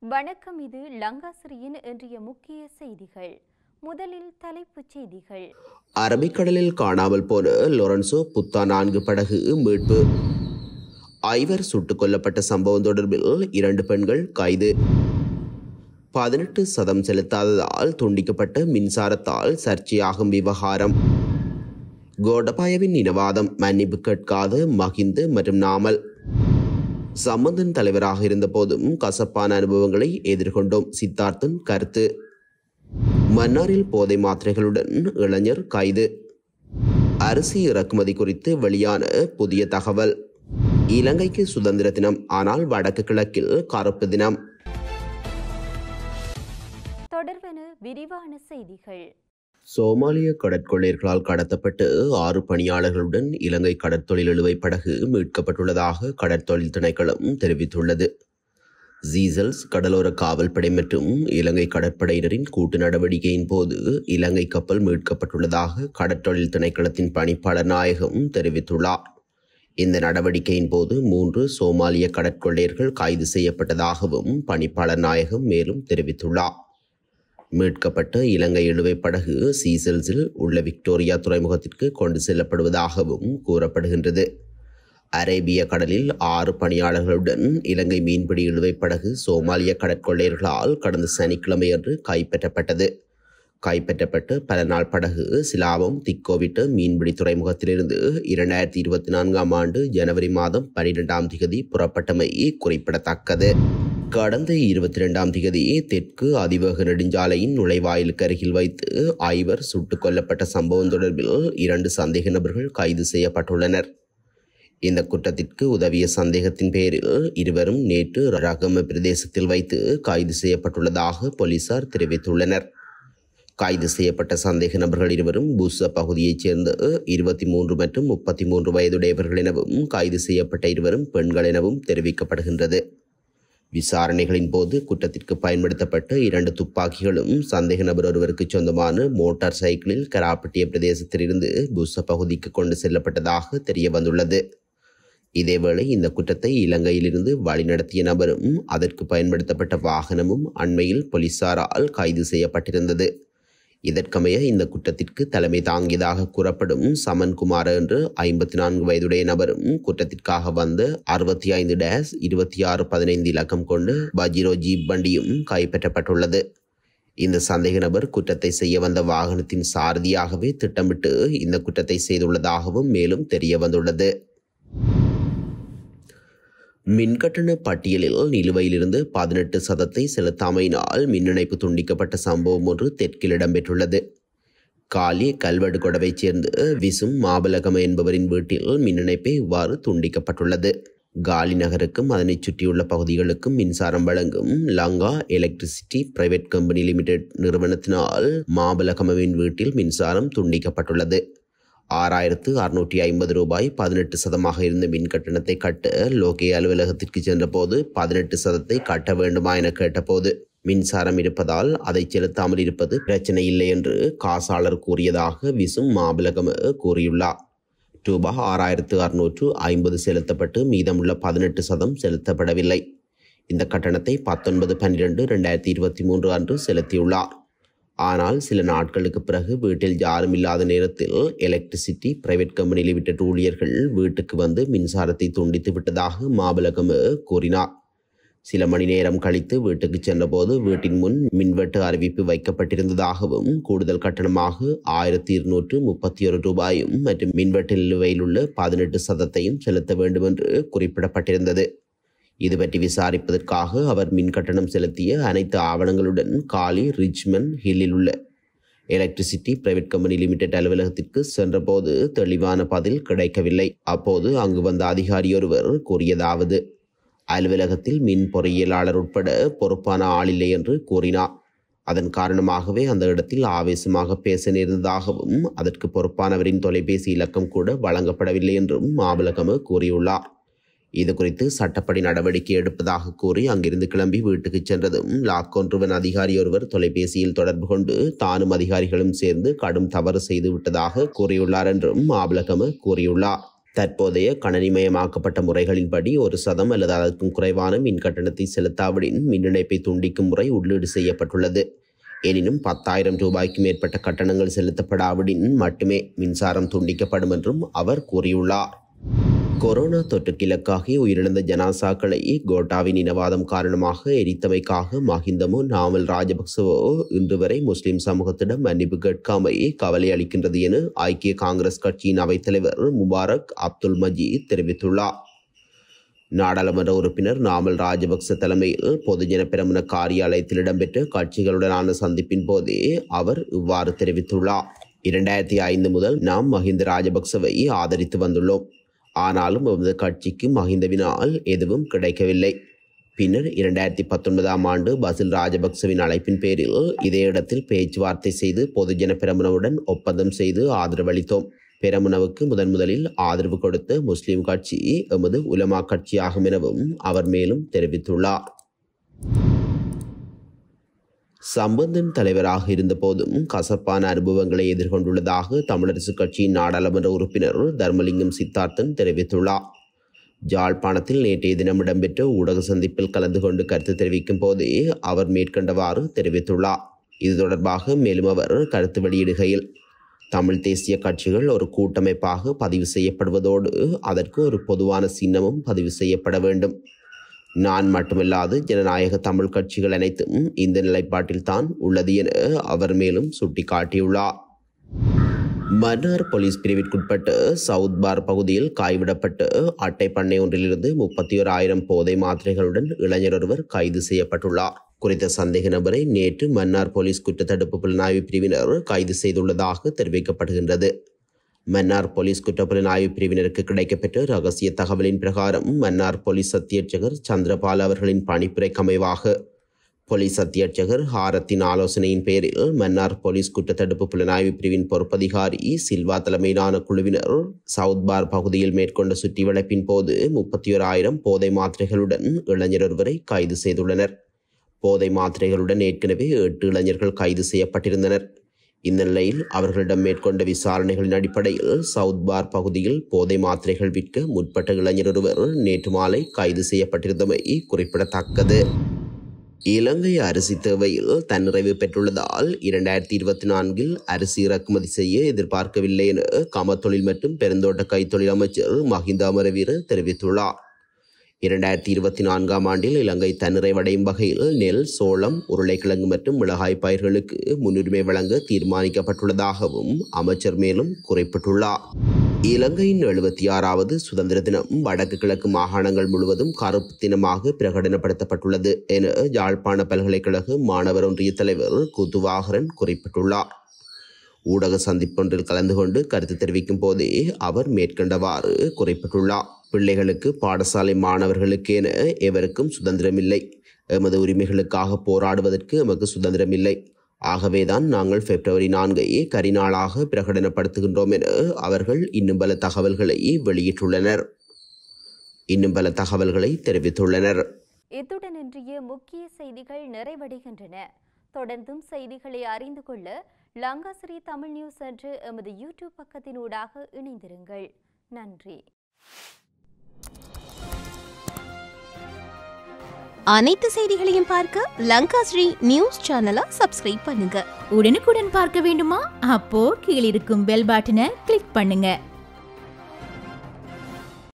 வணக்கம் இது லங்காசிரியின் இன்றைய முக்கிய செய்திகள் முதலில் தலைப்புச் செய்திகள் அரபிக்கடலில் காணாமல் போன லொரன்சோ புத்தா நான்கு படகு மீட்பு ஐவர் சுட்டுக் கொல்லப்பட்ட சம்பவம் தொடர்பில் இரண்டு பெண்கள் கைது பதினெட்டு சதம் செலுத்தாததால் துண்டிக்கப்பட்ட மின்சாரத்தால் சர்ச்சையாகும் விவகாரம் கோடபாயவின் இனவாதம் மன்னிப்பு கேட்காத மகிந்து மற்றும் நாமல் சம்பந்தன் தலைவராக இருந்த போதும் கசப்பான அனுபவங்களை எதிர்கொண்டோம் சித்தார்த்தன் கருத்து மன்னாரில் போதை மாத்திரைகளுடன் இளைஞர் கைது அரிசி இறக்குமதி குறித்து வெளியான புதிய தகவல் இலங்கைக்கு சுதந்திர தினம் ஆனால் வடக்கு கிழக்கில் கருப்பு தினம் தொடர்வென விரிவான செய்திகள் சோமாலிய கடற்கொள்ளையர்களால் கடத்தப்பட்டு ஆறு பணியாளர்களுடன் இலங்கை கடற்தொழில் இழுவை படகு மீட்கப்பட்டுள்ளதாக கடற்தொழில் திணைக்களம் தெரிவித்துள்ளது ஜீசல்ஸ் கடலோர காவல்படை மற்றும் இலங்கை கடற்படையினரின் கூட்டு நடவடிக்கையின் போது இலங்கை கப்பல் மீட்கப்பட்டுள்ளதாக கடற்தொழில் திணைக்களத்தின் பணிப்பாளர் நாயகம் தெரிவித்துள்ளார் இந்த நடவடிக்கையின் போது மூன்று சோமாலிய கடற்கொள்ளையர்கள் கைது செய்யப்பட்டதாகவும் பணிப்பாளர் நாயகம் மேலும் தெரிவித்துள்ளார் மீட்கப்பட்ட இலங்கை இழுவை படகு சீசல்ஸில் உள்ள விக்டோரியா துறைமுகத்திற்கு கொண்டு செல்லப்படுவதாகவும் கூறப்படுகின்றது அரேபிய கடலில் ஆறு பணியாளர்களுடன் இலங்கை மீன்பிடி இழுவை படகு சோமாலிய கடற்கொள்ளையர்களால் கடந்த சனிக்கிழமையன்று கைப்பற்றப்பட்டது கைப்பற்றப்பட்ட பல நாள் படகு சிலாபம் திக்கோவிட்டு மீன்பிடி துறைமுகத்திலிருந்து இரண்டாயிரத்தி இருபத்தி நான்காம் ஆண்டு ஜனவரி மாதம் பனிரெண்டாம் திகதி புறப்பட்டமை குறிப்பிடத்தக்கது கடந்த இருபத்தி ரெண்டாம் திகதி தெற்கு அதிவேக நெடுஞ்சாலையின் நுழைவாயிலுக்கு அருகில் வைத்து ஐவர் சுட்டுக் கொல்லப்பட்ட சம்பவம் தொடர்பில் இரண்டு சந்தேக நபர்கள் கைது செய்யப்பட்டுள்ளனர் இந்த குற்றத்திற்கு உதவிய சந்தேகத்தின் பேரில் இருவரும் நேற்று ரகம பிரதேசத்தில் வைத்து கைது செய்யப்பட்டுள்ளதாக போலீசார் தெரிவித்துள்ளனர் கைது செய்யப்பட்ட சந்தேக நபர்கள் இருவரும் புஸ்ஸ பகுதியைச் சேர்ந்த இருபத்தி மூன்று மற்றும் முப்பத்தி மூன்று வயதுடையவர்கள் எனவும் கைது செய்யப்பட்ட இருவரும் பெண்கள் எனவும் தெரிவிக்கப்படுகின்றது விசாரணைகளின் போது குற்றத்திற்கு பயன்படுத்தப்பட்ட இரண்டு துப்பாக்கிகளும் சந்தேக நபர் ஒருவருக்கு சொந்தமான மோட்டார் சைக்கிளில் கராப்பட்டிய பிரதேசத்திலிருந்து புஸ்ஸ பகுதிக்கு கொண்டு செல்லப்பட்டதாக தெரிய வந்துள்ளது இதேவேளை இந்த குற்றத்தை இலங்கையிலிருந்து வழிநடத்திய நபரும் அதற்கு பயன்படுத்தப்பட்ட வாகனமும் அண்மையில் போலீசாரால் கைது செய்யப்பட்டிருந்தது இதற்கமைய இந்த குற்றத்திற்கு தலைமை தாங்கியதாக கூறப்படும் சமன்குமார் என்று ஐம்பத்தி நான்கு வயதுடைய நபரும் குற்றத்திற்காக வந்த அறுபத்தி ஐந்து டேஸ் இருபத்தி ஆறு பதினைந்து இலக்கம் கொண்டு பஜிரோ ஜீப் வண்டியும் கைப்பற்றப்பட்டுள்ளது இந்த சந்தேக நபர் குற்றத்தை செய்ய வந்த வாகனத்தின் சாரதியாகவே திட்டமிட்டு இந்த குற்றத்தை செய்துள்ளதாகவும் மேலும் தெரிய வந்துள்ளது மின்கட்டண பட்டியலில் நிலுவையிலிருந்து பதினெட்டு சதத்தை செலுத்தாமையினால் மின் இணைப்பு துண்டிக்கப்பட்ட சம்பவம் ஒன்று தெற்கில் இடம்பெற்றுள்ளது காலி கல்வடு கொடவைச் சேர்ந்த விசும் மாபலகம என்பவரின் வீட்டில் மின் இணைப்பு இவ்வாறு துண்டிக்கப்பட்டுள்ளது காலி நகருக்கும் அதனைச் சுற்றியுள்ள பகுதிகளுக்கும் மின்சாரம் வழங்கும் Lanka electricity private company limited நிறுவனத்தினால் மாபலகமவின் வீட்டில் மின்சாரம் துண்டிக்கப்பட்டுள்ளது ஆறாயிரத்து அறுநூற்றி ஐம்பது ரூபாய் பதினெட்டு சதமாக இருந்த மின் கட்டணத்தை கட்ட லோகே அலுவலகத்திற்கு சென்றபோது பதினெட்டு சதத்தை கட்ட வேண்டுமா என கேட்டபோது மின்சாரம் இருப்பதால் அதை செலுத்தாமல் இருப்பது பிரச்சனை இல்லை என்று காசாளர் கூறியதாக விசும் மாபலகம கூறியுள்ளார் ரூபாய் ஆறாயிரத்து அறுநூற்று ஐம்பது செலுத்தப்பட்டு மீதமுள்ள பதினெட்டு சதம் செலுத்தப்படவில்லை இந்த கட்டணத்தை பத்தொன்பது பன்னிரெண்டு ரெண்டாயிரத்தி இருபத்தி மூன்று அன்று செலுத்தியுள்ளார் ஆனால் சில நாட்களுக்கு பிறகு வீட்டில் யாரும் இல்லாத நேரத்தில் எலக்ட்ரிசிட்டி பிரைவேட் கம்பெனி லிமிடெட் ஊழியர்கள் வீட்டுக்கு வந்து மின்சாரத்தை துண்டித்து விட்டதாக மாபலகம் கூறினார் சில மணி நேரம் கழித்து வீட்டுக்கு சென்றபோது வீட்டின் முன் மின்வெட்டு அறிவிப்பு வைக்கப்பட்டிருந்ததாகவும் கூடுதல் கட்டணமாக ஆயிரத்தி இருநூற்று முப்பத்தி ஒரு ரூபாயும் மற்றும் மின்வெட்டு நிலுவையில் உள்ள பதினெட்டு சதத்தையும் செலுத்த வேண்டும் என்று குறிப்பிடப்பட்டிருந்தது இது பற்றி விசாரிப்பதற்காக அவர் மின் கட்டணம் செலுத்திய அனைத்து ஆவணங்களுடன் காலி ரிச்மன் ஹில்லில் உள்ள எலக்ட்ரிசிட்டி பிரைவேட் கம்பெனி லிமிடெட் அலுவலகத்திற்கு சென்றபோது தெளிவான பதில் கிடைக்கவில்லை அப்போது அங்கு வந்த அதிகாரி ஒருவர் கூறியதாவது அலுவலகத்தில் மின் பொறியியலாளர் உட்பட பொறுப்பான ஆளில்லை என்று கூறினார் அதன் காரணமாகவே அந்த இடத்தில் ஆவேசமாக பேச நேர்ந்ததாகவும் அதற்கு பொறுப்பானவரின் தொலைபேசி இலக்கம் கூட வழங்கப்படவில்லை என்றும் மாபலகம கூறியுள்ளார் இது குறித்து சட்டப்படி நடவடிக்கை எடுப்பதாக கூறி அங்கிருந்து கிளம்பி வீட்டுக்கு சென்றதும் லாக்கொன்றுவன் அதிகாரி ஒருவர் தொலைபேசியில் தொடர்பு கொண்டு தானும் அதிகாரிகளும் சேர்ந்து கடும் தவறு செய்து விட்டதாக கூறியுள்ளார் என்றும் மாபலகம கூறியுள்ளார் தற்போதைய கணனிமயமாக்கப்பட்ட முறைகளின்படி ஒரு சதம் அல்லது அதற்கும் குறைவான மின் கட்டணத்தை செலுத்தாவிடின் மின் இணைப்பை துண்டிக்கும் முறை உள்ளீடு செய்யப்பட்டுள்ளது எனினும் பத்தாயிரம் ரூபாய்க்கு மேற்பட்ட கட்டணங்கள் செலுத்தப்படாவிடின் மட்டுமே மின்சாரம் துண்டிக்கப்படும் என்றும் அவர் கூறியுள்ளார் கொரோனா தொற்றுக்கு இலக்காகி உயிரிழந்த ஜனாசாக்களை கோட்டாவின் இனவாதம் காரணமாக எரித்தமைக்காக மஹிந்தமோ நாமல் ராஜபக்சவோ இன்று வரை முஸ்லிம் சமூகத்திடம் மன்னிப்பு கேட்காமை கவலை அளிக்கின்றது என ஐக்கிய காங்கிரஸ் கட்சியின் அவைத்தலைவர் முபாரக் அப்துல் மஜீத் தெரிவித்துள்ளார் நாடாளுமன்ற உறுப்பினர் நாமல் ராஜபக்ச தலைமையில் பொதுஜன பிரமுன காரியாலயத்தில் இடம்பெற்ற கட்சிகளுடனான சந்திப்பின் போதே அவர் இவ்வாறு தெரிவித்துள்ளார் இரண்டாயிரத்தி ஐந்து முதல் நாம் மஹிந்த ராஜபக்சவை ஆதரித்து வந்துள்ளோம் ஆனாலும் எமது கட்சிக்கு மஹிந்தவினால் எதுவும் கிடைக்கவில்லை பின்னர் இரண்டாயிரத்தி பத்தொன்பதாம் ஆண்டு பசில் ராஜபக்சவின் அழைப்பின் பேரில் இதே இடத்தில் பேச்சுவார்த்தை செய்து பொதுஜன பிரமுனவுடன் ஒப்பந்தம் செய்து ஆதரவளித்தோம் பெரமுனவுக்கு முதன் முதலில் ஆதரவு கொடுத்த முஸ்லிம் கட்சி எமது உலமா கட்சியாகும் எனவும் அவர் மேலும் தெரிவித்துள்ளார் சம்பந்தன் தலைவராக இருந்தபோதும் கசப்பான அனுபவங்களை எதிர்கொண்டுள்ளதாக தமிழரசு கட்சியின் நாடாளுமன்ற உறுப்பினர் தர்மலிங்கம் சித்தார்த்தன் தெரிவித்துள்ளார் ஜாழ்ப்பாணத்தில் நேற்றைய தினம் இடம்பெற்ற ஊடக சந்திப்பில் கலந்து கொண்டு கருத்து தெரிவிக்கும் போதே அவர் மேற்கண்டவாறு தெரிவித்துள்ளார் இது தொடர்பாக மேலும் அவர் கருத்து வெளியிடுகையில் தமிழ் தேசிய கட்சிகள் ஒரு கூட்டமைப்பாக பதிவு செய்யப்படுவதோடு அதற்கு ஒரு பொதுவான சின்னமும் பதிவு செய்யப்பட வேண்டும் நான் மட்டுமல்லாது ஜனநாயக தமிழ் கட்சிகள் அனைத்தும் இந்த நிலைப்பாட்டில் தான் உள்ளது என அவர் மேலும் சுட்டிக்காட்டியுள்ளார் மன்னார் போலீஸ் பிரிவிற்குட்பட்ட சவுத் பார் பகுதியில் காய்விடப்பட்ட அட்டை பண்ணை ஒன்றிலிருந்து முப்பத்தி ஓர் ஆயிரம் போதை மாத்திரைகளுடன் இளைஞர் ஒருவர் கைது செய்யப்பட்டுள்ளார் குறித்த சந்தேக நபரை நேற்று மன்னார் போலீஸ் குற்றத்தடுப்பு புலனாய்வு பிரிவினர் கைது செய்துள்ளதாக தெரிவிக்கப்படுகின்றது மன்னார் போலீஸ் குற்றப்புலனாய்வு பிரிவினருக்கு கிடைக்கப்பெற்ற ரகசிய தகவலின் பிரகாரம் மன்னார் போலீஸ் அத்தியட்சகர் சந்திரபால் அவர்களின் பணிப்புரைக்கு அமைவாக போலீஸ் அத்தியட்சகர் ஹாரத்தின் ஆலோசனையின் பேரில் மன்னார் போலீஸ் குற்றத்தடுப்பு புலனாய்வு பிரிவின் பொறுப்பதிகாரி சில்வா தலைமையிலான குழுவினர் சவுத் பார் பகுதியில் மேற்கொண்ட சுற்றி வளைப்பின் போது முப்பத்தி ஓராயிரம் போதை மாத்திரைகளுடன் இளைஞர் ஒருவரை கைது செய்துள்ளனர் போதை மாத்திரைகளுடன் ஏற்கனவே எட்டு இளைஞர்கள் கைது செய்யப்பட்டிருந்தனர் இந்த நிலையில் அவர்களிடம் மேற்கொண்ட விசாரணைகளின் அடிப்படையில் சவுத் பார் பகுதியில் போதை மாத்திரைகள் விற்க முற்பட்ட இளைஞர் ஒருவர் நேற்று மாலை கைது செய்யப்பட்டிருந்தமை குறிப்பிடத்தக்கது இலங்கை அரிசி தேவையில் தன்னிறைவு பெற்றுள்ளதால் இரண்டாயிரத்தி இருபத்தி நான்கில் அரிசி இறக்குமதி செய்ய எதிர்பார்க்கவில்லை என கம தொழில் மற்றும் பெருந்தோட்ட கைத்தொழில் அமைச்சர் மஹிந்த அமரவீர தெரிவித்துள்ளார் இரண்டாயிரத்தி இருபத்தி நான்காம் ஆண்டில் இலங்கை தன்னிறைவடையும் வகையில் நெல் சோளம் உருளைக்கிழங்கு மற்றும் மிளகாய் பயிர்களுக்கு முன்னுரிமை வழங்க தீர்மானிக்கப்பட்டுள்ளதாகவும் அமைச்சர் மேலும் குறிப்பிட்டுள்ளார் இலங்கையின் எழுபத்தி ஆறாவது சுதந்திர தினம் வடக்கு கிழக்கு மாகாணங்கள் முழுவதும் கருப்பு தினமாக பிரகடனப்படுத்தப்பட்டுள்ளது என யாழ்ப்பாண பல்கலைக்கழக மாணவர் ஒன்றிய தலைவர் குத்துவாகரன் குறிப்பிட்டுள்ளார் ஊடக சந்திப்பொன்றில் கலந்து கொண்டு கருத்து தெரிவிக்கும் போதே அவர் மேற்கண்டவாறு குறிப்பிட்டுள்ளார் பிள்ளைகளுக்கு பாடசாலை மாணவர்களுக்கு என எவருக்கும் சுதந்திரமில்லை எமது உரிமைகளுக்காக போராடுவதற்கு எமக்கு சுதந்திரமில்லை ஆகவேதான் நாங்கள் பிப்ரவரி நான்கை கரிநாளாக பிரகடனப்படுத்துகின்றோம் என அவர்கள் இன்னும் பல தகவல்களை வெளியிட்டுள்ளனர் இன்னும் பல தகவல்களை தெரிவித்துள்ளனர் இத்துடன் இன்றைய முக்கிய செய்திகள் நிறைவடைகின்றன தொடர்ந்தும் செய்திகளை அறிந்து கொள்ள லங்காசிரி தமிழ் நியூஸ் என்ற எமது யூடியூப் பக்கத்தினூடாக இணைந்திருங்கள் நன்றி அனைத்து செய்திகளையும் பார்க்க லங்காஸ்ரீ நியூஸ் சேனலை சப்ஸ்கிரைப் பண்ணுங்க உடனுக்குடன் பார்க்க வேண்டுமா அப்போ கீழிருக்கும் பெல் பட்டனை கிளிக் பண்ணுங்க